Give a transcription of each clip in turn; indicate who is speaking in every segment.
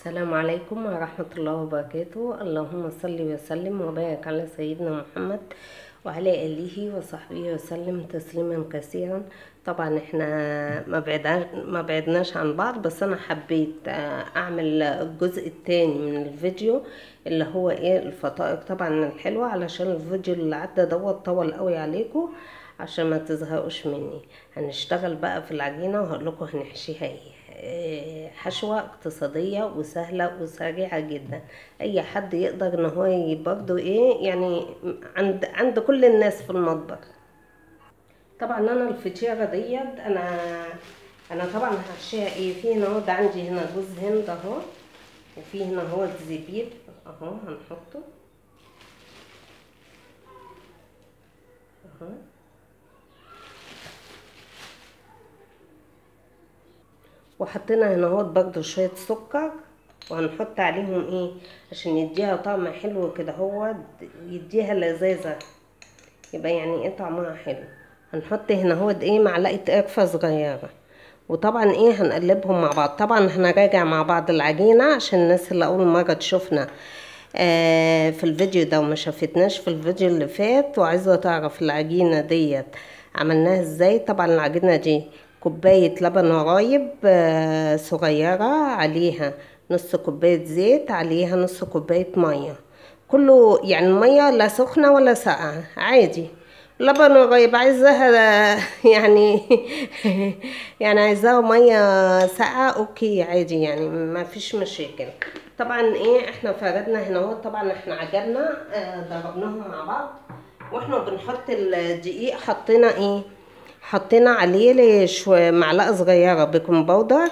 Speaker 1: السلام عليكم ورحمة الله وبركاته اللهم صل وسلم وبارك على سيدنا محمد وعلى آله وصحبه وسلم تسليما كثيرا طبعا احنا ما بعدناش ما بعدناش عن بعض بس انا حبيت آه، اعمل الجزء الثاني من الفيديو اللي هو ايه الفطائر طبعا الحلوة علشان الفيديو اللي عدى دوت طول قوي عليكم عشان ما تزهقوش مني هنشتغل بقى في العجينة وهقول لكم هنحشيها ايه آه، حشوة اقتصادية وسهلة وسريعة جدا اي حد يقدر ان هو ي- برضو ايه يعني عند عند كل الناس في المطبخ طبعا انا الفطيرة ديت انا انا طبعا هحشيها ايه في هنا اهو ده عندي هنا جوز هند اهو وفي هنا هو الزبيب اهو هنحطه اهو وحطينا هنا اهوت برضو شوية سكر وهنحط عليهم ايه عشان يديها طعم حلو كده هو يديها لذاذة يبقى يعني ايه طعمها حلو هنحط هنا هو ايه معلقة قرفة صغيرة وطبعا ايه هنقلبهم مع بعض طبعا هنراجع مع بعض العجينة عشان الناس اللي اول مرة تشوفنا آه في الفيديو ده وما شافتناش في الفيديو اللي فات وعايزة تعرف العجينة ديت عملناها ازاي طبعا العجينة دي كوباية لبن رايب آه صغيرة عليها نص كوباية زيت عليها نص كوباية مية كله يعني المية لا سخنة ولا ساقعة عادي لبن رايب عايزاها يعني يعني عايزاها مية ساقعة اوكي عادي يعني ما فيش مشاكل طبعا ايه احنا فردنا هنا اهو طبعا احنا عجلنا آه ضربناهم مع بعض واحنا بنحط الدقيق حطينا ايه حطينا عليه شوية معلقة صغيرة بيكنج باودر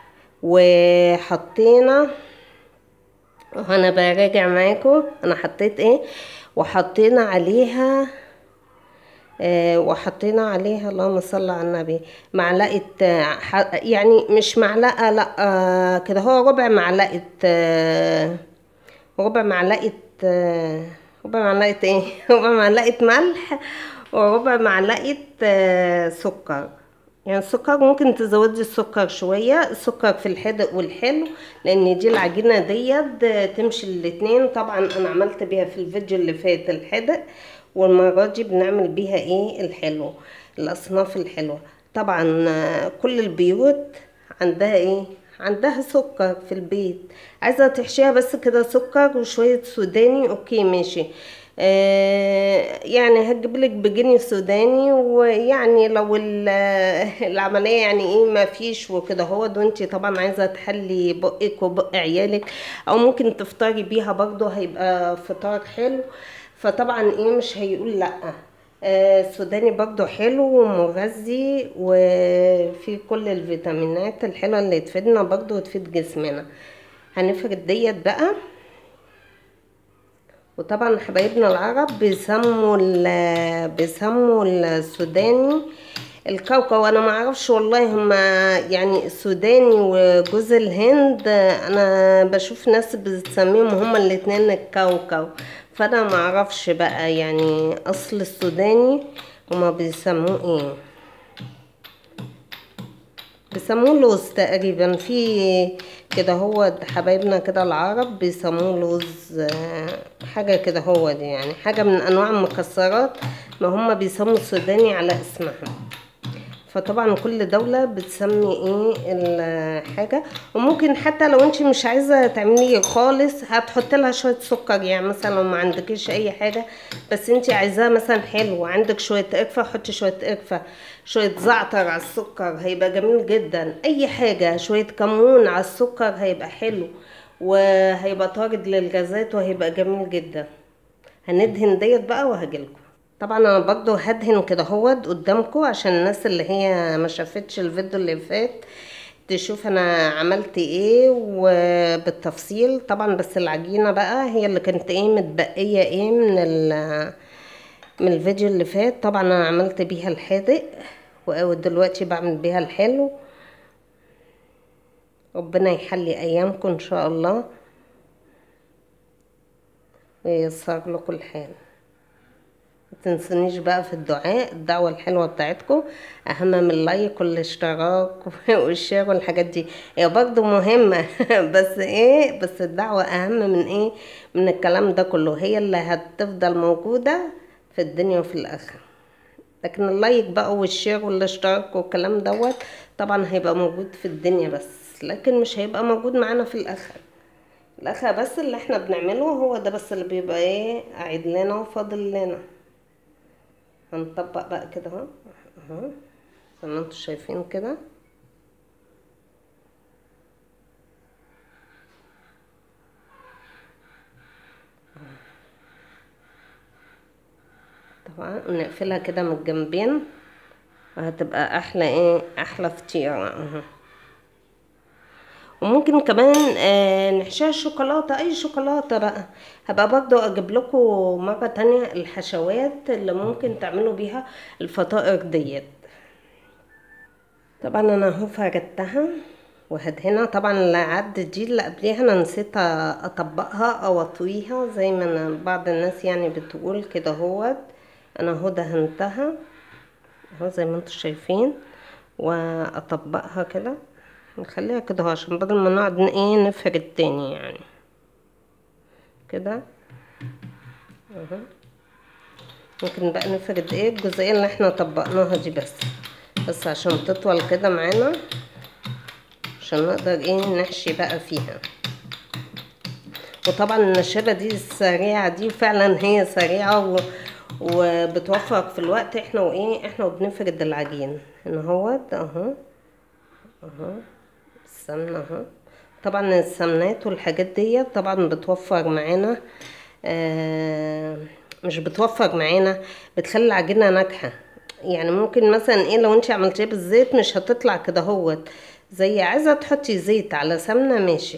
Speaker 1: وحطينا انا براجع معاكم انا حطيت ايه وحطينا عليها آه وحطينا عليها اللهم صل على النبي معلقة آه ح- يعني مش معلقة لا آه كده هو ربع معلقة آه ربع معلقة آه ربع معلقة ايه ربع معلقة ملح وربع معلقة آه سكر يعني السكر ممكن تزودي السكر شوية السكر في الحادق والحلو لان دي العجينة ديت آه، تمشي الاتنين طبعا انا عملت بيها في الفيديو اللي فات الحادق والمرة دي بنعمل بيها ايه الحلو الاصناف الحلوة طبعا آه، كل البيوت عندها ايه عندها سكر في البيت عايزة تحشيها بس كده سكر وشوية سوداني اوكي ماشي آه يعني هتجيبلك بجنيه سوداني ويعني لو ال- العملية يعني ايه ما فيش وكده هو وانتي طبعا عايزة تحلي بقك وبق عيالك او ممكن تفطري بيها برضو هيبقى فطار حلو فطبعا ايه مش هيقول لا آه، السوداني برضو حلو ومغذي وفيه كل الفيتامينات الحلوة اللي تفيدنا برضو وتفيد جسمنا هنفرد ديت بقى وطبعا حبايبنا العرب بيسموا ال- بيسموا السوداني الكاوكاو انا ما اعرفش والله هما يعني السوداني وجوز الهند انا بشوف ناس بتسميهم هما الاتنين الكاوكاو فانا ما اعرفش بقى يعني اصل السوداني هما بيسموه ايه بيسموه لوز تقريبا في كده هو حبايبنا كده العرب بيسموه لوز آه، حاجة كده هو دي يعني حاجة من أنواع المكسرات ما هم بيسموا السوداني على اسمها فطبعا كل دولة بتسمي ايه الحاجة وممكن حتى لو انت مش عايزة تعمليه خالص هتحط لها شوية سكر يعني مثلا لو ما عندكيش اي حاجة بس انت عايزاه مثلا حلو عندك شوية قرفة حطي شوية قرفة شوية زعتر على السكر هيبقى جميل جدا اي حاجة شوية كمون على السكر هيبقى حلو وهيبقى طارد للغازات وهيبقى جميل جدا هندهن ديت بقى وهجيلكم طبعا انا برضو هدهن كده هوت قدامكم عشان الناس اللي هي ما شافتش الفيديو اللي فات تشوف انا عملت ايه وبالتفصيل طبعا بس العجينه بقى هي اللي كانت ايه متبقيه ايه من ال من الفيديو اللي فات طبعا انا عملت بيها الحادق ودلوقتي بعمل بيها الحلو ربنا يحلي ايامكم ان شاء الله وييسر لكم الحال متنسونيش بقى في الدعاء الدعوة الحلوة بتاعتكم أهم من اللايك والاشتراك والشير والحاجات دي هي برضه مهمة بس ايه بس الدعوة أهم من ايه من الكلام ده كله هي اللي هتفضل موجودة في الدنيا وفي الآخرة لكن اللايك بقى والشير والاشتراك والكلام دوت طبعا هيبقى موجود في الدنيا بس لكن مش هيبقى موجود معانا في الآخرة الآخرة بس اللي احنا بنعمله هو ده بس اللي بيبقى ايه قاعد لنا وفاضل لنا هنطبق بقى كده اهو اهو زي ما انتوا شايفين كده طبعا ونقفلها كده من الجنبين وهتبقى احلى ايه احلى فطيرة اهو وممكن كمان آه نحشيها شوكولاتة اي شوكولاتة بقى هبقى برضو اجيب لكم مرة تانية الحشوات اللي ممكن تعملوا بيها الفطائر ديت طبعا انا اهو فردتها وهدهنها طبعا اللي عدت دي اللي قبليها انا نسيت اطبقها او اطويها زي ما أنا بعض الناس يعني بتقول كده هوت انا اهو دهنتها اهو زي ما انتم شايفين واطبقها كده نخليها كده عشان بدل ما نقعد ايه نفرد تاني يعني كده اهو ممكن بقى نفرد ايه الجزئية اللي احنا طبقناها دي بس بس عشان تطول كده معانا عشان نقدر ايه نحشي بقى فيها وطبعا النشابة دي السريعة دي فعلا هي سريعة و... وبتوفر في الوقت احنا وايه احنا وبنفرد العجين هنا اهوت اهو اهو السمنة اهو طبعا السمنات والحاجات دي طبعا بتوفر معانا آه مش بتوفر معانا بتخلي العجينة ناجحة يعني ممكن مثلا ايه لو انت عملتيها بالزيت مش هتطلع كده هوت زي عايزة تحطي زيت على سمنة ماشي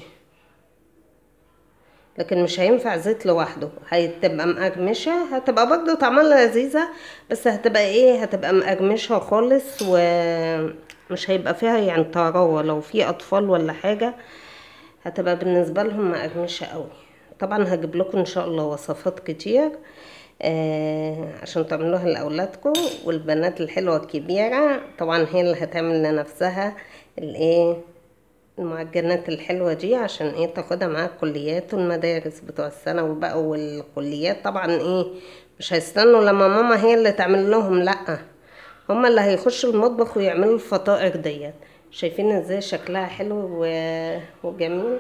Speaker 1: لكن مش هينفع زيت لوحده هتبقى مقرمشة هتبقى برضه طعمها لذيذة بس هتبقى ايه هتبقى مقرمشة خالص ومش هيبقى فيها يعني طراوة لو في اطفال ولا حاجة هتبقى بالنسبة لهم مقرمشة قوي طبعا هجيب لكم ان شاء الله وصفات كتير آه عشان تعملوها لاولادكم والبنات الحلوة الكبيرة طبعا هي اللي هتعمل لنفسها الايه المعجنات الحلوة دي عشان ايه تاخدها معاها الكليات والمدارس بتوع الثانوي بقى والكليات طبعا ايه مش هيستنوا لما ماما هي اللي تعمل لهم لا هما اللي هيخشوا المطبخ ويعملوا الفطائر ديت شايفين ازاي شكلها حلو و... وجميل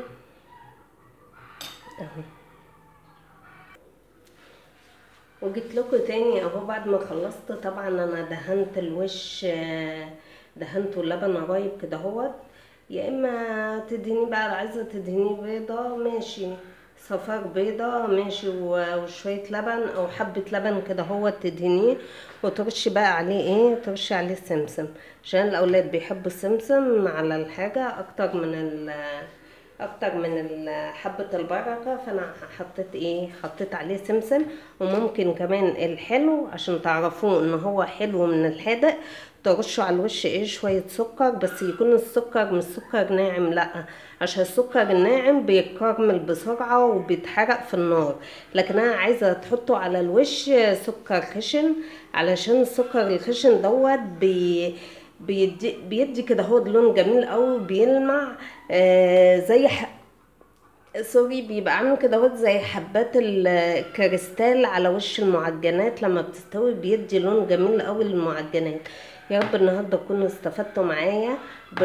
Speaker 1: اهو وجيت لكم تاني اهو بعد ما خلصت طبعا انا دهنت الوش دهنته لبن رايب كده اهوت يا اما تدهني بقى عايزه تدهنيه بيضه ماشي صفار بيضه ماشي وشويه لبن او حبه لبن كده هو تدهنيه وترشي بقى عليه ايه ترشي عليه سمسم عشان الاولاد بيحبوا السمسم على الحاجه اكتر من ال اكتر من حبة البركة فانا حطيت ايه حطيت عليه سمسم وممكن كمان الحلو عشان تعرفوه ان هو حلو من الحادق ترشوا على الوش ايه شوية سكر بس يكون السكر مش سكر ناعم لا عشان السكر الناعم بيتكرمل بسرعة وبيتحرق في النار لكن انا عايزة تحطوا على الوش سكر خشن علشان السكر الخشن دوت بي بيدي بيدي كده هو لون جميل قوي بيلمع آه زي ح... سوري بيبقى عامل كده هو زي حبات الكريستال على وش المعجنات لما بتستوي بيدي لون جميل قوي للمعجنات يا رب النهارده تكونوا استفدتوا معايا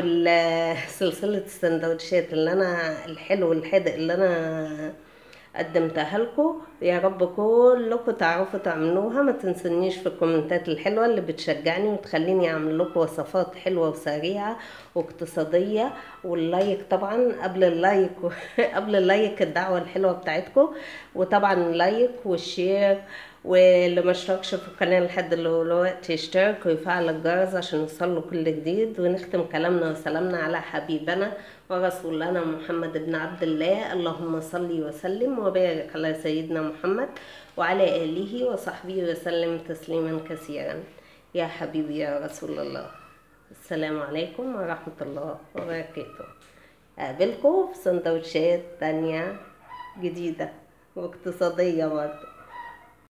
Speaker 1: بالسلسله السندوتشات اللي انا الحلو والحادق اللي انا قدمتها لكم يا رب كلكم تعرفوا تعملوها ما تنسونيش في الكومنتات الحلوه اللي بتشجعني وتخليني اعمل لكم وصفات حلوه وسريعه واقتصاديه واللايك طبعا قبل اللايك قبل اللايك الدعوه الحلوه بتاعتكم وطبعا اللايك والشير واللي ما اشتركش في القناه لحد دلوقتي يشترك ويفعل الجرس عشان يوصله كل جديد ونختم كلامنا وسلامنا على حبيبنا ورسولنا محمد بن عبد الله اللهم صل وسلم وبارك على سيدنا محمد وعلى اله وصحبه وسلم تسليما كثيرا يا حبيبي يا رسول الله السلام عليكم ورحمه الله وبركاته اقابلكم في سندوتشات تانية جديده واقتصاديه برضه